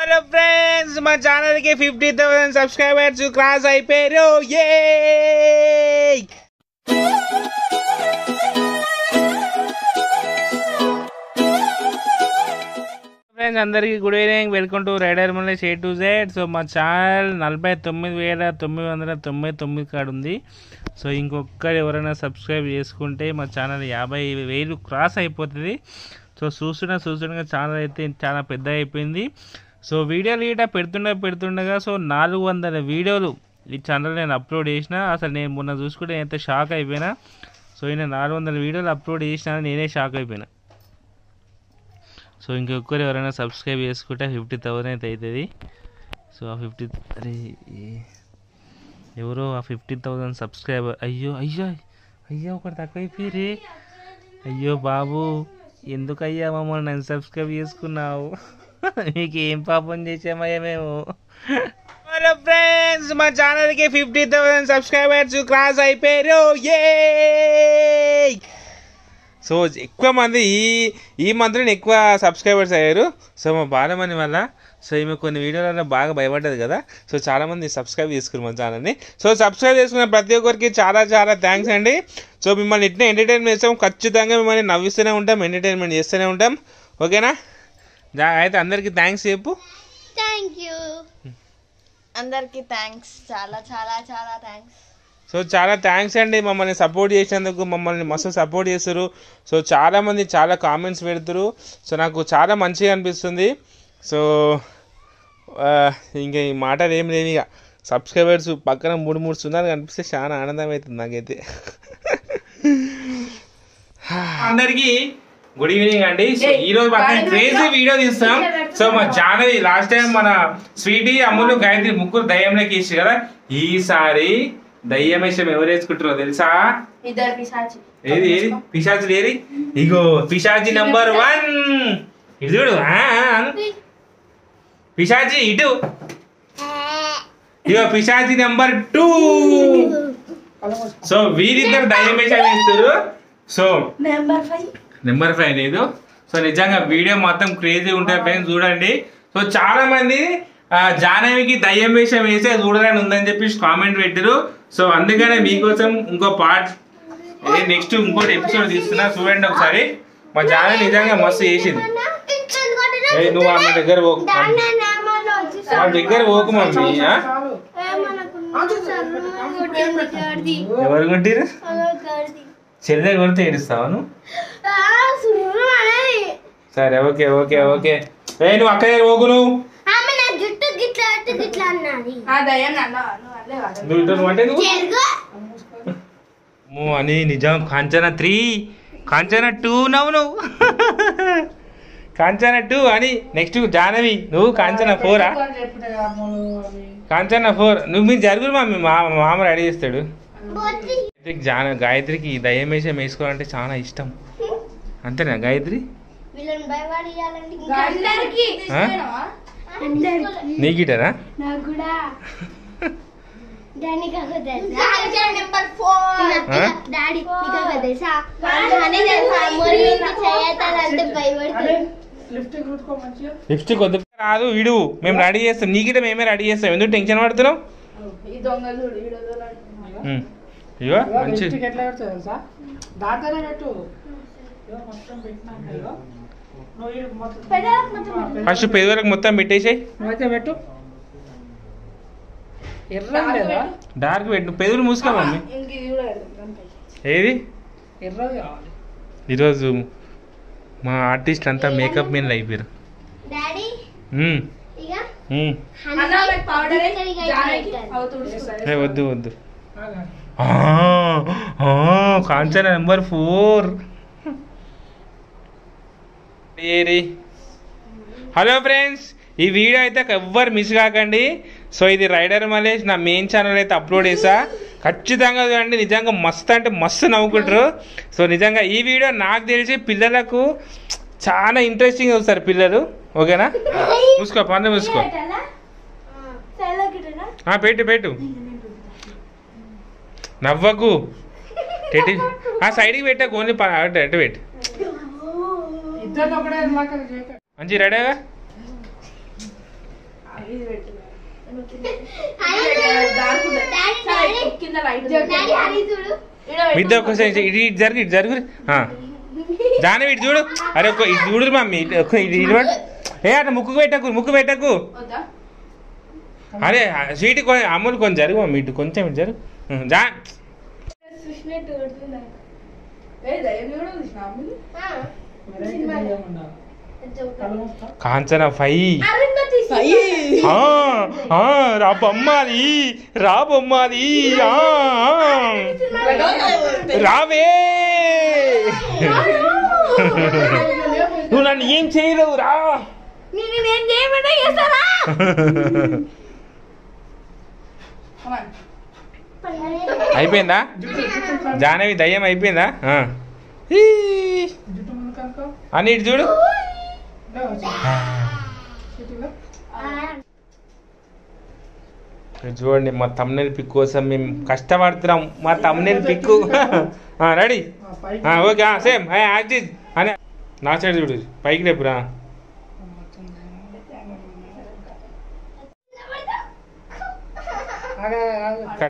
Hello friends మా channel కి fifty thousand subscribers cross అయిపోయారు ఏ ఫ్రెండ్స్ అందరికీ good evening welcome to rider Malesh A to Z so మా ఛానల్ నలభై తొమ్మిది వేల తొమ్మిది వందల తొంభై తొమ్మిది కాడ ఉంది సో ఇంకొకరు ఎవరైనా సబ్స్క్రైబ్ చేసుకుంటే మా ఛానల్ యాభై వేలు క్రాస్ అయిపోతుంది సో చూస్తున్న చూస్తుండగా ఛానల్ అయితే చాలా పెద్ద అయిపోయింది సో వీడియోలు గీట పెడుతుండగా పెడుతుండగా సో నాలుగు వందల వీడియోలు ఈ ఛానల్ నేను అప్లోడ్ చేసిన అసలు నేను మొన్న చూసుకుంటే ఎంత షాక్ అయిపోయినా సో ఈయన నాలుగు వందల వీడియోలు అప్లోడ్ చేసినా నేనే షాక్ అయిపోయినా సో ఇంకొకరు ఎవరైనా సబ్స్క్రైబ్ చేసుకుంటే ఫిఫ్టీ థౌసండ్ అయితే అవుతుంది సో ఆ ఫిఫ్టీ అరే ఏ- ఎవరో ఆ ఫిఫ్టీ థౌసండ్ సబ్స్క్రైబర్ అయ్యో అయ్యో అయ్యో ఒకటి తక్కువ అయిపోయి అయ్యో బాబు ఎందుకయ్యా మమ్మల్ని నన్ను సబ్స్క్రైబ్ చేసుకున్నావు మీకు ఏం పాపం చేసామయ్యా మేము హలో ఫ్రెండ్స్ మా ఛానల్కి ఫిఫ్టీ థౌసండ్ సబ్స్క్రైబర్స్ క్రాస్ అయిపోయారు ఏ సో ఎక్కువ మంది ఈ ఈ మంత్లో ఎక్కువ సబ్స్క్రైబర్స్ అయ్యారు సో మా బాలమణి వల్ల సో ఈమె కొన్ని వీడియోలలో బాగా భయపడ్డది కదా సో చాలామంది సబ్స్క్రైబ్ చేసుకున్నారు మన ఛానల్ని సో సబ్స్క్రైబ్ చేసుకున్న ప్రతి ఒక్కరికి చాలా చాలా థ్యాంక్స్ అండి సో మిమ్మల్ని ఇట్లా ఎంటర్టైన్మెంట్ చేస్తాం ఖచ్చితంగా మిమ్మల్ని నవ్విస్తూనే ఉంటాం ఎంటర్టైన్మెంట్ చేస్తూనే ఉంటాం ఓకేనా జా- అయితే అందరికీ థ్యాంక్స్ చెప్పు థ్యాంక్ యూ అందరికి థ్యాంక్స్ చాలా చాలా చాలా థ్యాంక్స్ సో చాలా థ్యాంక్స్ అండి మమ్మల్ని సపోర్ట్ చేసినందుకు మమ్మల్ని మస్తు సపోర్ట్ చేస్తారు సో చాలామంది చాలా కామెంట్స్ పెడతారు సో నాకు చాలా మంచిగా అనిపిస్తుంది సో ఆ, ఇంకా ఈ మాటలు ఏం లేవు ఇక సబ్స్క్రైబర్స్ పక్కన మూడు మూడు సున్నాలు కనిపిస్తే చాలా ఆనందం అవుతుంది నాకైతే అందరికీ గుడ్ ఈవినింగ్ అండి సో ఈ రోజు మనం క్రేజీ వీడియో తీస్తాం సో మా జానవి లాస్ట్ టైం మన స్వీటీ అమ్ములు గాయత్రి ముగ్గురు దయ్యంలోకి వేసి కదా ఈసారి దయ్యం వేషం ఎవరు వేసుకుంటారో తెలుసా ఇద్దరు పిశాచి ఏది ఏది పిశాచి ఏది ఇగో పిశాచి నంబర్ వన్ ఇటు చూడు ఆ, ఆ, అను. పిశాచి ఇటు ఇగో పిశాచి నెంబర్ టూ సో వీరిద్దరు దయ్యం వేషం వేస్తారు so number five number five లేదు సో నిజంగా వీడియో మొత్తం క్రేజీ ఉంటుంది ఫ్రెండ్స్ చూడండి సో చాలా మంది ఆ, జాహ్నవికి దయ్యం వేషం వేసే చూడాలని ఉందని చెప్పి కామెంట్ పెట్టారు సో అందుకనే మీకోసం ఇంకో పార్ట్ నెక్స్ట్ ఇంకోటి ఎపిసోడ్ తీస్తున్నా చూడండి ఒకసారి మా జాహ్నవి నిజంగా మస్తు చేసింది ఏయ్, నువ్వు ఆమె దగ్గర పోకు ఆమె దగ్గర పోకు మమ్మీ ఆ? ఎవరు కొట్టిరు చెల్లె కొడితే ఏడుస్తావా నువ్వు సరే ఓకే ఓకే ఓకే ఏ నువ్వు అక్క దగ్గర పోకు నువ్వు జుట్టు గిట్లా అట్టు గిట్లా అన్నది ఆ దయ్యాన్ని అన్నా నువ్వు అల్లే కాదు నువ్వు ఇటు నువ్వు అంటే నువ్వు చెరుగు అమ్మో, అని నిజం కాంచన త్రీ కాంచన టూ నవ్వు నువ్వు కాంచన టూ అని నెక్స్ట్ జాహ్నవి నువ్వు కాంచన ఫోరా కాంచన ఫోర్ నువ్వు మీరు జరుగురు మా మా మామ రెడీ చేస్తాడు బొత్తి గాయత్రికి జాన గాయత్రికి దయ్యం వేషం వేసుకోవాలంటే చాలా ఇష్టం అంతేనా గాయత్రి వీళ్ళని భయపడియాలంటే అందరికి ఆ? నీకిటనా నాకు కూడా డాడీ కాక తెలుసా నెంబర్ ఫోర్ ఆ? డాడీ నీకు తెలుసా అని తెలుసా మురి చేయతానంటే భయపడుతుంది లిప్స్టిక్ వద్దు రాదు విడు మేము రెడీ చేస్తాం నీకిట మేమే రెడీ చేస్తాం ఎందుకు టెన్షన్ పడుతున్నావు ఈ దొంగలు ఈడోదోలు ఉమ్. ఇగో మంచి లిప్స్టిక్ ఎట్లా పెడతావు తెలుసా దాంతోనే పెట్టు ఇదిగో మొత్తం పెట్టినాక ఇదిగో. నువ్వు ఈడ మొత్తం ఫస్ట్ పెదవులకు మొత్తం పెట్టేసాయి నువ్వైతే పెట్టు ఎర్ర లేదా డార్క్ పెట్టు పెదవులు మూసుకో మమ్మీ ఇంక ఇది కూడా పెడతాం దానిపై. ఏది ఎర్రది కావాలి ఈరోజు మా ఆర్టిస్ట్ అంతా మేకప్ మీద అయిపోయారు డాడీ ఉమ్, ఇక ఉమ్. అన్న నాకు పౌడర్ ఇక్కడ ఇక జానకి ఇట్లా అవు తుడుచుకో. ఏ వద్దు వద్దు ఆగా. ఆ, ఆ, కాంచన నెంబర్ ఫోర్ ఏరి హలో ఫ్రెండ్స్ ఈ వీడియో అయితే ఎవ్వరు మిస్ కాకండి సో ఇది రైడర్ మలేష్ నా మెయిన్ ఛానల్ అయితే అప్లోడ్ చేసా ఖచ్చితంగా చూడండి నిజంగా మస్తు అంటే మస్తు నవ్వుకుంటారు సో నిజంగా ఈ వీడియో నాకు తెలిసి పిల్లలకు చాలా ఇంట్రెస్టింగ్ చూస్తారు పిల్లలు ఓకేనా మూసుకో పన్ను మూసుకో ఆ, పెట్టు పెట్టు నవ్వకు టెటి ఆ సైడ్కి పెట్టకు ఓన్లీ ప- అటు అటు పెట్టు ఇద్దరిని ఒకటే లాగా చేయకండి మంచి రెడీగా ఇది పెట్టు డాడీ కింద లైట్ డాడీ హరి చూడు మీ ఇద్దరు ఒకసారి ఇటు ఇటు జరుగు ఇటు జరుగు ఆ. జానవి ఇటు చూడు అరే ఒక్క ఇటు చూడు మమ్మీ ఇటు ఒక్క ఇది ఇటు పట్టు. ఏ అట్లా ముక్కు పెట్టకు ముక్కు పెట్టకు వద్దా అరే స్వీట్ కొంచెం అమ్ములు కొంచెం జరుగు మమ్మీ ఇటు కొంచెం ఇటు జరుగు ఉం, జా చూసినట్టు కొడుతున్నాయి ఏ దయ్యం కూడా చూసిన అమ్ములు వెరైటీ దయ్యం ఉండాలి. కళ్ళు మూసుకో. కాంచన ఫై అరుంధతి ఆ, ఆ, రా బొమ్మాది రా బొమ్మాది ఆ, ఆ. రావే నువ్వు నన్ను ఏం చేయలేవు రా నేను నేను చేయమంటే చేస్తారా అయిపోయిందా జానవి దయ్యం అయిపోయిందా ఆ. ఈ. జుట్టు ముందు కనుకో అని ఇటు చూడు లే వచ్చి. ఇటుగా. ఇక్కడ చూడండి మా తమ్నెల్ పిక్ కోసం మేము కష్టపడుతున్నాం మా తమ్నెల్ పిక్ రెడీ ఆ, పైకి ఓకే సేమ్ యాక్ట్ అని నా సైడ్ చూడు పైకి లేపురా ఆగా, ఆగా.